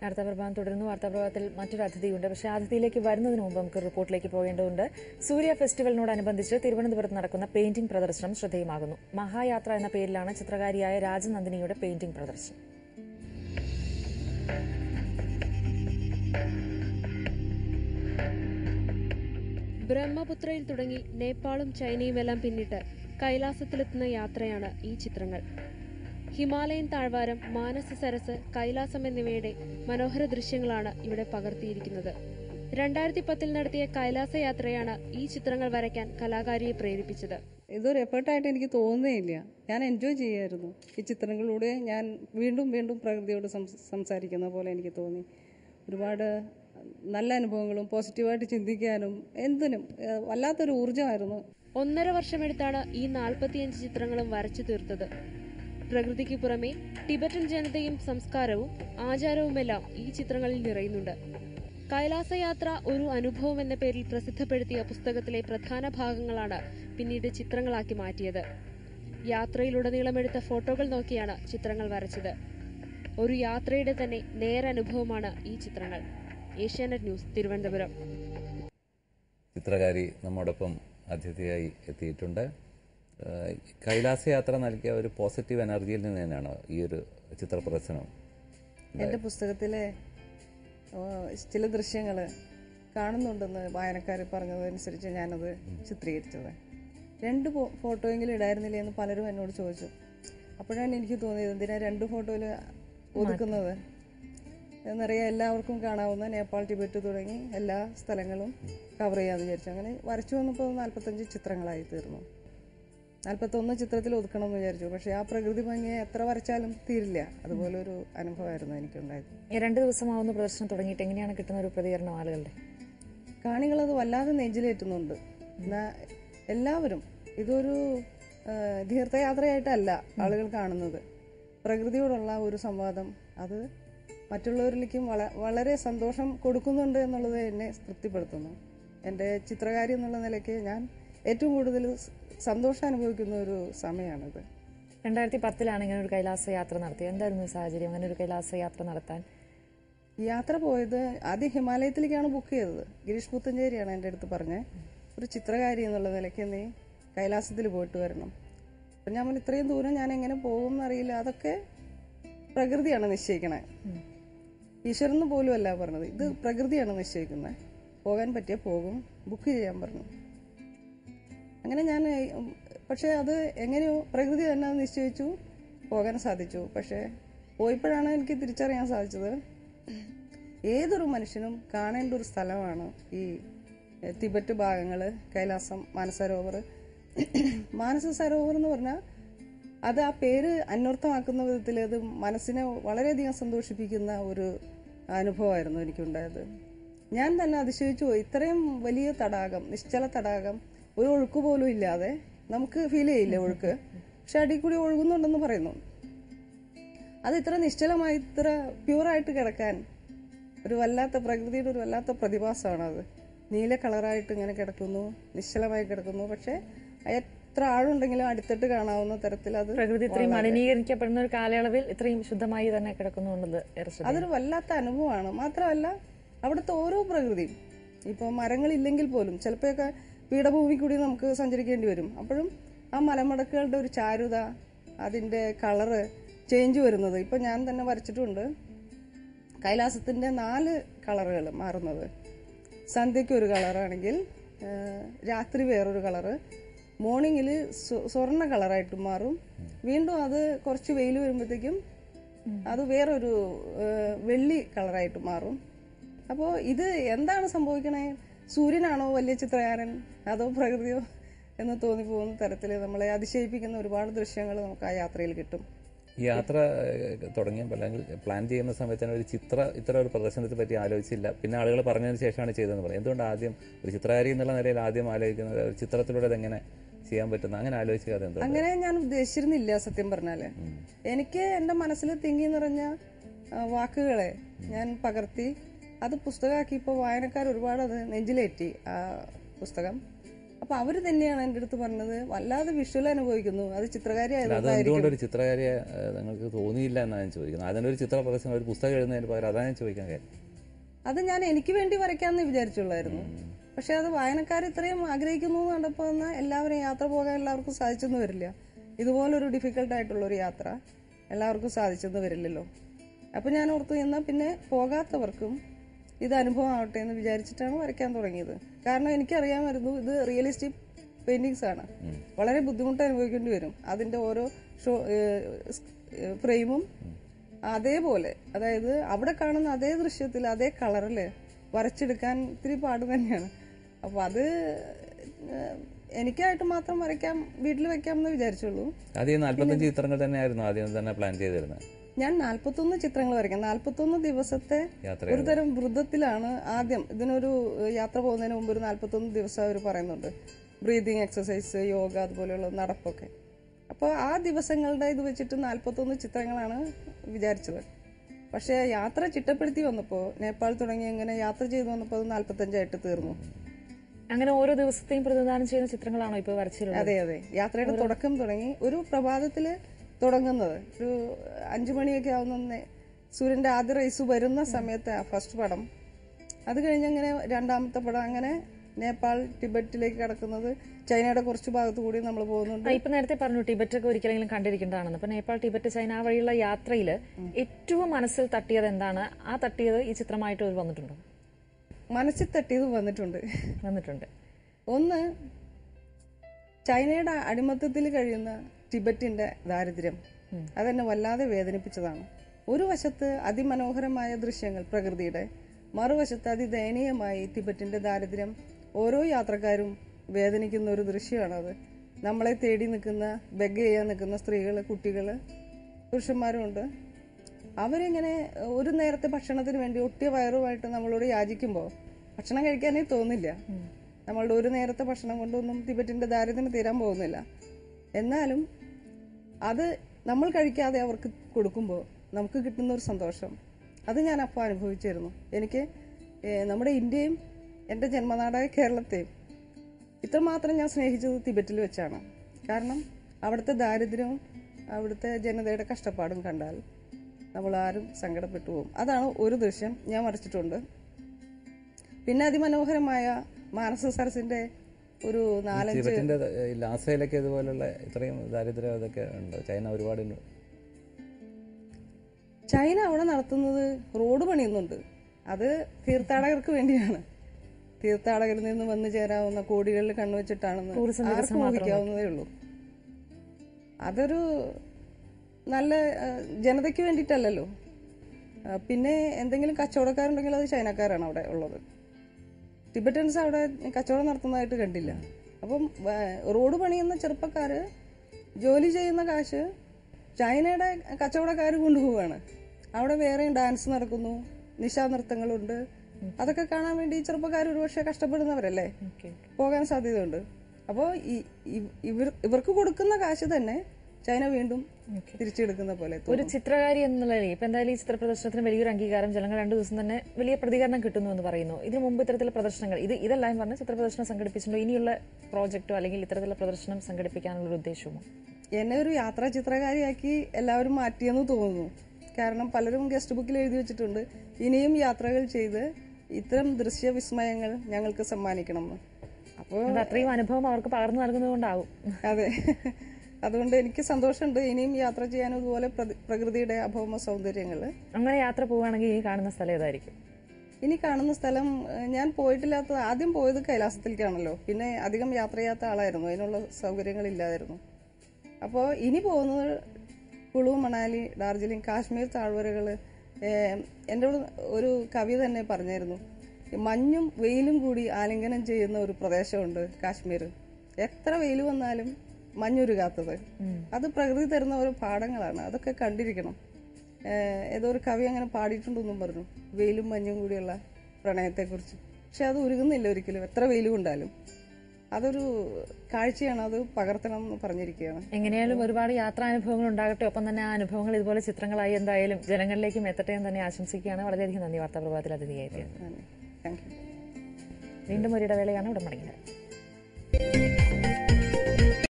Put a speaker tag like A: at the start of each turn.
A: വാർത്താപ്രഭാതം തുടരുന്നു വാർത്താപ്രഭാതത്തിൽ മറ്റൊരു അതിഥിയുണ്ട് പക്ഷേ അതിഥിയിലേക്ക് വരുന്നതിന് മുമ്പ് നമുക്ക് റിപ്പോർട്ടിലേക്ക് പോകേണ്ടതുണ്ട് സൂര്യ ഫെസ്റ്റിവലിനോടനുബന്ധിച്ച് തിരുവനന്തപുരത്ത് നടക്കുന്ന പെയിന്റിംഗ് പ്രദർശനം ശ്രദ്ധേയമാകുന്നു മഹായാത്ര എന്ന പേരിലാണ് ചിത്രകാരിയായ രാജനന്ദിനിയുടെ പെയിന്റിംഗ് പ്രദർശനം
B: ബ്രഹ്മപുത്രയിൽ തുടങ്ങി നേപ്പാളും ചൈനയുമെല്ലാം പിന്നിട്ട് കൈലാസത്തിലെത്തുന്ന യാത്രയാണ് ഈ ചിത്രങ്ങൾ ഹിമാലയൻ താഴ്വാരം മാനസ സരസ് കൈലാസം എന്നിവയുടെ മനോഹര ദൃശ്യങ്ങളാണ് ഇവിടെ പകർത്തിയിരിക്കുന്നത് രണ്ടായിരത്തി പത്തിൽ നടത്തിയ കൈലാസ യാത്രയാണ് ഈ ചിത്രങ്ങൾ വരയ്ക്കാൻ കലാകാരിയെ പ്രേരിപ്പിച്ചത്
C: ഇതൊരു എഫേർട്ടായിട്ട് എനിക്ക് തോന്നുന്നേയില്ല ഞാൻ എൻജോയ് ചെയ്യായിരുന്നു ഈ ചിത്രങ്ങളിലൂടെ ഞാൻ വീണ്ടും വീണ്ടും പ്രകൃതിയോട് സംസ് സംസാരിക്കുന്ന പോലെ എനിക്ക് തോന്നി ഒരുപാട് നല്ല അനുഭവങ്ങളും പോസിറ്റീവായിട്ട് ചിന്തിക്കാനും എന്തിനും ഏഹ്, വല്ലാത്തൊരു ഊർജ്ജമായിരുന്നു
B: ഒന്നര വർഷമെടുത്താണ് ഈ നാൽപ്പത്തിയഞ്ച് ചിത്രങ്ങളും വരച്ചു തീർത്തത് പ്രകൃതിക്ക് പുറമെ ടിബറ്റൻ ജനതയും സംസ്കാരവും ആചാരവുമെല്ലാം ഈ ചിത്രങ്ങളിൽ നിറയുന്നുണ്ട് കൈലാസയാത്ര ഒരു അനുഭവം എന്ന പേരിൽ പ്രസിദ്ധപ്പെടുത്തിയ പുസ്തകത്തിലെ പ്രധാന ഭാഗങ്ങളാണ് പിന്നീട് ചിത്രങ്ങളാക്കി മാറ്റിയത് യാത്രയിലുടനീളമെടുത്ത ഫോട്ടോകൾ നോക്കിയാണ് ചിത്രങ്ങൾ വരച്ചത് ഒരു യാത്രയുടെ തന്നെ നേരനുഭവമാണ് ഈ ചിത്രങ്ങൾ ഏഷ്യാനെറ്റ് ന്യൂസ് തിരുവനന്തപുരം
D: ചിത്രകാരി നമ്മോടൊപ്പം അതിഥിയായി എത്തിയിട്ടുണ്ട് ഏഹ് കൈലാസയാത്ര നൽകിയ ഒരു പോസിറ്റീവ് എനർജിയിൽ നിന്ന് തന്നെയാണോ ഈ ഒരു ചിത്ര പ്രദർശനം
C: എൻ്റെ പുസ്തകത്തിലെ ആ, ചില ദൃശ്യങ്ങൾ കാണുന്നുണ്ടെന്ന് വായനക്കാർ പറഞ്ഞതനുസരിച്ച് ഞാനത് ചിത്രീകരിച്ചത് രണ്ട് ഫോ- ഫോട്ടോയെങ്കിലും ഇടായിരുന്നില്ലേ എന്ന് പലരും എന്നോട് ചോദിച്ചു അപ്പോഴാണ് എനിക്ക് തോന്നിയത് എന്തിനാ രണ്ട് ഫോട്ടോയിൽ ഒതുക്കുന്നത് എന്നറിയാം എല്ലാവർക്കും കാണാവുന്ന നേപ്പാൾ ടിബറ്റ് തുടങ്ങി എല്ലാ സ്ഥലങ്ങളും കവർ ചെയ്യാമെന്ന് വിചാരിച്ചു അങ്ങനെ വരച്ചു വന്നപ്പോൾ നാൽപ്പത്തഞ്ച് ചിത്രങ്ങളായി തീർന്നു നാൽപ്പത്തൊന്ന് ചിത്രത്തിൽ ഒതുക്കണം എന്ന് വിചാരിച്ചു പക്ഷേ ആ പ്രകൃതി ഭംഗിയെ എത്ര വരച്ചാലും തീരില്ല അതുപോലെ ഒരു അനുഭവമായിരുന്നു എനിക്കുണ്ടായത്
A: ഈ രണ്ട് ദിവസമാവുന്ന പ്രദർശനം തുടങ്ങിയിട്ട് എങ്ങനെയാണ് കിട്ടുന്ന ഒരു പ്രതികരണം ആളുകളുടെ
C: കാണികളത് വല്ലാതെ നെഞ്ചിലേറ്റുന്നുണ്ട് എന്നാ എല്ലാവരും ഇതൊരു ആ, തീർത്ഥയാത്രയായിട്ടല്ല ആളുകൾ കാണുന്നത് പ്രകൃതിയോടുള്ള ഒരു സംവാദം അത് മറ്റുള്ളവരിലേക്കും വള വളരെ സന്തോഷം കൊടുക്കുന്നുണ്ട് എന്നുള്ളത് എന്നെ തൃപ്തിപ്പെടുത്തുന്നു എൻ്റെ ചിത്രകാരി എന്നുള്ള നിലയ്ക്ക് ഞാൻ ഏറ്റവും കൂടുതൽ സ് സന്തോഷം അനുഭവിക്കുന്ന ഒരു സമയമാണിത്
A: രണ്ടായിരത്തി പത്തിലാണ് ഇങ്ങനെ ഒരു കൈലാസ യാത്ര നടത്തിയത് എന്തായിരുന്നു ഈ സാഹചര്യം അങ്ങനെ ഒരു കൈലാസ യാത്ര നടത്താൻ
C: യാത്ര പോയത് ആദ്യം ഹിമാലയത്തിലേക്കാണ് ബുക്ക് ചെയ്തത് ഗിരീഷ് പുത്തഞ്ചേരിയാണ് എൻ്റെ അടുത്ത് പറഞ്ഞത് ഒരു ചിത്രകാരി എന്നുള്ള നിലയ്ക്ക് നീ കൈലാസത്തിൽ പോയിട്ട് വരണം അപ്പം ഞാൻ പറഞ്ഞു, ഇത്രയും ദൂരം ഞാൻ എങ്ങനെ പോകും എന്നറിയില്ല അതൊക്കെ പ്രകൃതിയാണ് നിശ്ചയിക്കണേ ഈശ്വരന് പോലും അല്ല പറഞ്ഞത് ഇത് പ്രകൃതിയാണ് നിശ്ചയിക്കുന്നത് പോകാൻ പറ്റിയ പോകും ബുക്ക് ചെയ്യാൻ പറഞ്ഞു അങ്ങനെ ഞാൻ ഉം, പക്ഷേ അത് എങ്ങനെയോ പ്രകൃതി തന്നെ അത് നിശ്ചയിച്ചു പോകാൻ സാധിച്ചു പക്ഷേ പോയപ്പോഴാണ് എനിക്ക് തിരിച്ചറിയാൻ സാധിച്ചത് ഏതൊരു മനുഷ്യനും കാണേണ്ട ഒരു സ്ഥലമാണ് ഈ എഹ്, തിബറ്റ് ഭാഗങ്ങൾ കൈലാസം മാനസരോവർ മാനസ സരോവർ എന്ന് പറഞ്ഞാൽ അത് ആ പേര് അന്വർത്ഥമാക്കുന്ന വിധത്തിൽ അത് മനസ്സിനെ വളരെയധികം സന്തോഷിപ്പിക്കുന്ന ഒരു അനുഭവമായിരുന്നു എനിക്കുണ്ടായത് ഞാൻ തന്നെ അതിശയിച്ചു പോയി ഇത്രയും വലിയ തടാകം നിശ്ചല തടാകം ഒരു ഒഴുക്ക് പോലും ഇല്ലാതെ നമുക്ക് ഫീൽ ചെയ്യില്ല ഒഴുക്ക് പക്ഷെ അടിയിൽ കൂടി ഒഴുകുന്നുണ്ടെന്ന് പറയുന്നു അത് ഇത്ര നിശ്ചലമായി ഇത്ര പ്യൂറായിട്ട് കിടക്കാൻ ഒരു വല്ലാത്ത പ്രകൃതിയുടെ ഒരു വല്ലാത്ത പ്രതിഭാസമാണ് അത് നീല കളറായിട്ട് ഇങ്ങനെ കിടക്കുന്നു നിശ്ചലമായി കിടക്കുന്നു പക്ഷെ എത്ര ആഴുണ്ടെങ്കിലും അടുത്തിട്ട് കാണാവുന്ന തരത്തിൽ അത്
A: പ്രകൃതി ഇത്രയും മലിനീകരിക്കപ്പെടുന്ന ഒരു കാലയളവിൽ ഇത്രയും ശുദ്ധമായി തന്നെ കിടക്കുന്നുള്ളത് ഏറെ ശ്രദ്ധേയം.
C: അതൊരു വല്ലാത്ത അനുഭവമാണ് മാത്രമല്ല അവിടുത്തെ ഓരോ പ്രകൃതിയും ഇപ്പോൾ മരങ്ങളില്ലെങ്കിൽ പോലും ചിലപ്പോഴൊക്കെ പീഠഭൂമി കൂടി നമുക്ക് സഞ്ചരിക്കേണ്ടി വരും അപ്പോഴും ആ മലമടക്കുകളുടെ ഒരു ചാരുത അതിൻ്റെ കളറ് ചേഞ്ച് വരുന്നത് ഇപ്പം ഞാൻ തന്നെ വരച്ചിട്ടുണ്ട് കൈലാസത്തിൻ്റെ നാല് കളറുകൾ മാറുന്നത് സന്ധ്യയ്ക്ക് ഒരു കളറാണെങ്കിൽ രാത്രി വേറൊരു കളറ് മോർണിംഗിൽ സ്വർണ്ണ കളറായിട്ട് മാറും വീണ്ടും അത് കുറച്ച് വെയിൽ വരുമ്പോഴത്തേക്കും അത് വേറൊരു ആ, വെള്ളി കളറായിട്ട് മാറും അപ്പോൾ ഇത് എന്താണ് സംഭവിക്കണേ സൂര്യനാണോ വലിയ ചിത്രകാരൻ അതോ പ്രകൃതിയോ എന്ന് തോന്നിപ്പോകുന്ന തരത്തിൽ നമ്മളെ അതിശയിപ്പിക്കുന്ന ഒരുപാട് ദൃശ്യങ്ങൾ നമുക്ക് ആ യാത്രയിൽ കിട്ടും
D: ഈ യാത്ര ഏഹ്, തുടങ്ങിയപ്പോൾ അല്ലെങ്കിൽ പ്ലാൻ ചെയ്യുന്ന സമയത്ത് തന്നെ ഒരു ചിത്ര ഇത്ര ഒരു പ്രദർശനത്തെ പറ്റി ആലോചിച്ചില്ല പിന്നെ ആളുകൾ പറഞ്ഞതിന് ശേഷമാണ് ചെയ്തതെന്ന് പറയും എന്തുകൊണ്ട് ആദ്യം ഒരു ചിത്രകാരി എന്നുള്ള നിലയിൽ ആദ്യം ആലോചിക്കുന്നത് ഒരു ചിത്രത്തിലൂടെ അതെങ്ങനെ ചെയ്യാൻ പറ്റുന്ന അങ്ങനെ ആലോചിക്കാതെ എന്തോ
C: അങ്ങനെ ഞാൻ ഉദ്ദേശിച്ചിരുന്നില്ല സത്യം പറഞ്ഞാല് എനിക്ക് എൻ്റെ മനസ്സിൽ തിങ്ങി നിറഞ്ഞ ആ, വാക്കുകളെ ഞാൻ പകർത്തി അത് പുസ്തകമാക്കി ഇപ്പോൾ വായനക്കാർ ഒരുപാട് അത് നെഞ്ചിലേറ്റി ആ പുസ്തകം അപ്പോൾ അപ്പൊ അവര് തന്നെയാണ് എൻ്റെ അടുത്ത് പറഞ്ഞത് വല്ലാതെ വിഷ്വൽ അനുഭവിക്കുന്നു അത് ചിത്രകാരി
D: അല്ല, അത്
C: ആയതുകൊണ്ടായിരിക്കും
D: എന്തുകൊണ്ട് ഒരു ചിത്രകാരിയെ ഏഹ്, നിങ്ങൾക്ക് തോന്നിയില്ല എന്നാണ് ഞാൻ ചോദിക്കുന്നത് അതിനൊരു ചിത്ര പ്രദർശനം ഒരു പുസ്തകം എഴുതുന്നതിന് പകരം അതാണ് ഞാൻ ചോദിക്കാൻ കാര്യം
C: അത് ഞാൻ എനിക്ക് വേണ്ടി വരയ്ക്കാമെന്ന് വിചാരിച്ചുള്ളായിരുന്നു പക്ഷെ അത് വായനക്കാർ ഇത്രയും ആഗ്രഹിക്കുന്നു എന്ന് കണ്ടപ്പോൾ എന്നാൽ എല്ലാവരും യാത്ര പോകാൻ എല്ലാവർക്കും സാധിച്ചെന്ന് വരില്ല ഇതുപോലൊരു ഡിഫിക്കൽട്ട് ആയിട്ടുള്ള ഒരു യാത്ര എല്ലാവർക്കും സാധിച്ചെന്ന് വരില്ലല്ലോ അപ്പം ഞാൻ ഓർത്തു എന്നാൽ പിന്നെ പോകാത്തവർക്കും ഇത് അനുഭവം ആവട്ടെ എന്ന് വിചാരിച്ചിട്ടാണ് വരയ്ക്കാൻ തുടങ്ങിയത് കാരണം എനിക്കറിയാമായിരുന്നു ഇത് റിയലിസ്റ്റിക് പെയിന്റിങ്സ് ആണ് വളരെ ബുദ്ധിമുട്ട് അനുഭവിക്കേണ്ടി വരും അതിൻ്റെ ഓരോ ഷോ ഫ്രെയിമും അതേപോലെ അതായത് അവിടെ കാണുന്ന അതേ ദൃശ്യത്തിൽ അതേ കളറിൽ വരച്ചെടുക്കാൻ ഇത്തിരി പാട് തന്നെയാണ് അപ്പോൾ അത് ഏഹ്, എനിക്കായിട്ട് മാത്രം വരയ്ക്കാം വീട്ടിൽ വെക്കാമെന്ന് വിചാരിച്ചുള്ളൂ
D: ആദ്യം നാല്പത്തഞ്ച് ചിത്രങ്ങൾ തന്നെയായിരുന്നു ആദ്യം തന്നെ പ്ലാൻ ചെയ്തിരുന്നത്
C: ഞാൻ നാൽപ്പത്തൊന്ന് ചിത്രങ്ങൾ വരയ്ക്കാം നാൽപ്പത്തൊന്ന് ദിവസത്തെ
D: യാത്ര
C: ഒരു തരം വൃദ്ധത്തിലാണ് ആദ്യം ഇതിനൊരു ഏഹ്, യാത്ര പോകുന്നതിന് മുമ്പ് ഒരു നാൽപ്പത്തൊന്ന് ദിവസം അവർ പറയുന്നുണ്ട് ബ്രീതിങ് എക്സസൈസ് യോഗ അതുപോലെയുള്ള നടപ്പൊക്കെ അപ്പോൾ ആ ദിവസങ്ങളുടെ ഇത് വെച്ചിട്ട് നാൽപ്പത്തൊന്ന് ചിത്രങ്ങളാണ് വിചാരിച്ചത് പക്ഷേ യാത്ര ചിട്ടപ്പെടുത്തി വന്നപ്പോൾ നേപ്പാൾ തുടങ്ങി ഇങ്ങനെ യാത്ര ചെയ്തു വന്നപ്പോൾ അത് നാൽപ്പത്തഞ്ചായിട്ട് തീർന്നു
A: അങ്ങനെ ഓരോ ദിവസത്തെയും പ്രതിനിധാനം ചെയ്യുന്ന ചിത്രങ്ങളാണോ ഇപ്പോൾ വരച്ചിട്ടുള്ളത്
C: അതെ അതെ യാത്രയുടെ തുടക്കം തുടങ്ങി ഒരു പ്രഭാതത്തിൽ തുടങ്ങുന്നത് ഒരു അഞ്ചു മണിയൊക്കെ ആവുന്ന സൂര്യന്റെ ആദ്യ റൈസ് വരുന്ന സമയത്ത് ഫസ്റ്റ് പടം അത് കഴിഞ്ഞ് അങ്ങനെ രണ്ടാമത്തെ പടം അങ്ങനെ നേപ്പാൾ ടിബറ്റിലേക്ക് കടക്കുന്നത് ചൈനയുടെ കുറച്ച് ഭാഗത്തു കൂടി നമ്മൾ പോകുന്നുണ്ട്
A: ആ, ഇപ്പൊ നേരത്തെ പറഞ്ഞു ടിബറ്റ് ഒക്കെ ഒരിക്കലെങ്കിലും കണ്ടിരിക്കേണ്ടതാണെന്ന് അപ്പൊ നേപ്പാൾ ടിബറ്റ് ചൈന ആ വഴിയുള്ള യാത്രയിൽ ഏറ്റവും മനസ്സിൽ തട്ടിയത് എന്താണ് ആ തട്ടിയത് ഈ ചിത്രമായിട്ട് ഒരു വന്നിട്ടുണ്ടോ
C: മനസ്സിൽ തട്ടിയത് വന്നിട്ടുണ്ട്
A: വന്നിട്ടുണ്ട്
C: ഒന്ന് ചൈനയുടെ അടിമത്തത്തിൽ കഴിയുന്ന ടിബറ്റിന്റെ ദാരിദ്ര്യം അതെന്നെ വല്ലാതെ വേദനിപ്പിച്ചതാണ് ഒരു വശത്ത് അതിമനോഹരമായ ദൃശ്യങ്ങൾ പ്രകൃതിയുടെ മറുവശത്ത് അതിദയനീയമായി ടിബറ്റിന്റെ ദാരിദ്ര്യം ഓരോ യാത്രക്കാരും വേദനിക്കുന്ന ഒരു ദൃശ്യമാണത് നമ്മളെ തേടി നിൽക്കുന്ന ബെഗ് ചെയ്യാൻ നിൽക്കുന്ന സ്ത്രീകൾ കുട്ടികൾ പുരുഷന്മാരുമുണ്ട് അവരിങ്ങനെ ഒരു നേരത്തെ ഭക്ഷണത്തിന് വേണ്ടി ഒട്ടിയ വയറുമായിട്ട് നമ്മളോട് യാചിക്കുമ്പോൾ ഭക്ഷണം കഴിക്കാനേ തോന്നില്ല നമ്മളുടെ ഒരു നേരത്തെ ഭക്ഷണം കൊണ്ടൊന്നും തിബറ്റിന്റെ ദാരിദ്ര്യം തീരാൻ പോകുന്നില്ല എന്നാലും അത് നമ്മൾ കഴിക്കാതെ അവർക്ക് കൊടുക്കുമ്പോൾ നമുക്ക് കിട്ടുന്ന ഒരു സന്തോഷം അത് ഞാൻ അപ്പോൾ അനുഭവിച്ചിരുന്നു എനിക്ക് ഏഹ്, നമ്മുടെ ഇന്ത്യയും എൻ്റെ ജന്മനാടായ കേരളത്തെയും ഇത്രമാത്രം ഞാൻ സ്നേഹിച്ചത് തിബറ്റിൽ വെച്ചാണ് കാരണം അവിടുത്തെ ദാരിദ്ര്യവും അവിടുത്തെ ജനതയുടെ കഷ്ടപ്പാടും കണ്ടാൽ നമ്മൾ ആരും സങ്കടപ്പെട്ടു പോകും അതാണ് ഒരു ദൃശ്യം ഞാൻ വരച്ചിട്ടുണ്ട് പിന്നെ അതിമനോഹരമായ മാനസ സരസിന്റെ ഒരു നാലഞ്ച്
D: ടിബറ്റിന്റെ ഈ ലാസയിലൊക്കെ ഇതുപോലുള്ള ഇത്രയും ദാരിദ്ര്യം ഇതൊക്കെ ഉണ്ട് ചൈന ഒരുപാട് ഇന്ന്
C: ചൈന അവിടെ നടത്തുന്നത് റോഡ് പണിയുന്നുണ്ട് അത് തീർത്ഥാടകർക്ക് വേണ്ടിയാണ് തീർത്ഥാടകരിൽ നിന്ന് വന്നു ചേരാവുന്ന കോടികളിൽ കണ്ണുവെച്ചിട്ടാണെന്ന്
A: Tourism വികസനം
C: ആർക്കും ഊഹിക്കാവുന്നതേ ഉള്ളൂ അതൊരു നല്ല ആ, ജനതയ്ക്ക് വേണ്ടിയിട്ടല്ലല്ലോ ആ, പിന്നെ എന്തെങ്കിലും കച്ചവടക്കാരുണ്ടെങ്കിൽ അത് ചൈനക്കാരാണ് അവിടെ ഉള്ളത് ടിബറ്റൻസ് അവിടെ കച്ചവടം നടത്തുന്നതായിട്ട് കണ്ടില്ല അപ്പം ആ, റോഡ് പണിയുന്ന ചെറുപ്പക്കാര് ജോലി ചെയ്യുന്ന കാശ് ചൈനയുടെ കച്ചവടക്കാർ കൊണ്ടുപോവാണ് അവിടെ വേറെയും ഡാൻസ് നടക്കുന്നു നിശാനൃത്തങ്ങളുണ്ട് അതൊക്കെ കാണാൻ വേണ്ടി ഈ ചെറുപ്പക്കാർ ഒരുപക്ഷെ കഷ്ടപ്പെടുന്നവരല്ലേ
A: ഓക്കെ
C: പോകാൻ സാധ്യതയുണ്ട് അപ്പോൾ ഇവർ ഇവർക്ക് കൊടുക്കുന്ന കാശ് തന്നെ ചൈന വീണ്ടും തിരിച്ചെടുക്കുന്ന പോലെ
A: ഒരു
C: തോന്നും.
A: ചിത്രകാരി എന്നുള്ള നിലയിൽ ഇപ്പൊ എന്തായാലും ഈ ചിത്ര പ്രദർശനത്തിന് വലിയൊരു അംഗീകാരം ജനങ്ങൾ രണ്ടു ദിവസം തന്നെ വലിയ പ്രതികരണം കിട്ടുന്നു എന്ന് പറയുന്നു ഇതിനു മുമ്പ് ഇത്തരത്തിലുള്ള പ്രദർശനങ്ങൾ ഇത് ഇതെല്ലാം പറഞ്ഞ ചിത്ര പ്രദർശനം സംഘടിപ്പിച്ചിട്ടുണ്ടോ ഇനിയുള്ള പ്രോജക്റ്റോ അല്ലെങ്കിൽ ഇത്തരത്തിലുള്ള പ്രദർശനം സംഘടിപ്പിക്കാനുള്ള ഒരു ഉദ്ദേശമോ
C: എന്നെ ഒരു യാത്രാ ചിത്രകാരിയാക്കി എല്ലാവരും മാറ്റിയെന്ന് തോന്നുന്നു കാരണം പലരും ഗസ്റ്റ് ബുക്കിൽ എഴുതി വെച്ചിട്ടുണ്ട് ഇനിയും യാത്രകൾ ചെയ്ത് ഇത്തരം ദൃശ്യവിസ്മയങ്ങൾ ഞങ്ങൾക്ക് സമ്മാനിക്കണം എന്ന് അപ്പോൾ
A: അത് അത്രയും അനുഭവം അവർക്ക് പകർന്നു നൽകുന്നതുകൊണ്ടാവും
C: അതെ അതുകൊണ്ട് എനിക്ക് സന്തോഷമുണ്ട് ഇനിയും യാത്ര ചെയ്യാനും ഇതുപോലെ പ്രതി- പ്രകൃതിയുടെ അഭൗമ സൗന്ദര്യങ്ങൾ
A: അങ്ങനെ യാത്ര പോവുകയാണെങ്കിൽ ഈ കാണുന്ന സ്ഥലം ഏതായിരിക്കും
C: ഇനി കാണുന്ന സ്ഥലം ഏഹ്, ഞാൻ പോയിട്ടില്ലാത്തത് ആദ്യം പോയത് കൈലാസത്തിലേക്കാണല്ലോ പിന്നെ അധികം യാത്ര ചെയ്യാത്ത ആളായിരുന്നു അതിനുള്ള സൗകര്യങ്ങളില്ലായിരുന്നു അപ്പോൾ ഇനി പോകുന്നത് കുളു മണാലി ഡാർജിലിംഗ് കാശ്മീർ താഴ്വരകൾ എൻ്റെ ഒരു കവി തന്നെ പറഞ്ഞായിരുന്നു മഞ്ഞും വെയിലും കൂടി ആലിംഗനം ചെയ്യുന്ന ഒരു പ്രദേശമുണ്ട് കാശ്മീർ എത്ര വെയിൽ വന്നാലും മഞ്ഞുരുകാത്തത് അത് പ്രകൃതി തരുന്ന ഓരോ പാഠങ്ങളാണ് അതൊക്കെ കണ്ടിരിക്കണം ഏഹ് ഏതോ ഒരു കവി അങ്ങനെ പാടിയിട്ടുണ്ടെന്നും പറഞ്ഞു വെയിലും മഞ്ഞും കൂടിയുള്ള പ്രണയത്തെക്കുറിച്ച് പക്ഷെ അത് ഉരുകുന്നില്ല ഒരിക്കലും എത്ര വെയിലും ഉണ്ടാലും അതൊരു കാഴ്ചയാണ് അത് പകർത്തണം എന്ന് പറഞ്ഞിരിക്കുകയാണ്
A: എങ്ങനെയായാലും ഒരുപാട് യാത്രാനുഭവങ്ങൾ ഉണ്ടാകട്ടെ ഒപ്പം തന്നെ ആ അനുഭവങ്ങൾ ഇതുപോലെ ചിത്രങ്ങളായി എന്തായാലും ജനങ്ങളിലേക്കും എത്തട്ടെ എന്ന് തന്നെ ആശംസിക്കുകയാണ് വളരെയധികം നന്ദി വാർത്താ പ്രഭാതത്തിൽ അതിഥിയായിട്ട്
C: താങ്ക് യു
A: വീണ്ടും ഒരു ഇടവേളയാണ് ഇവിടെ മടങ്ങിയത് നമസ്കാരം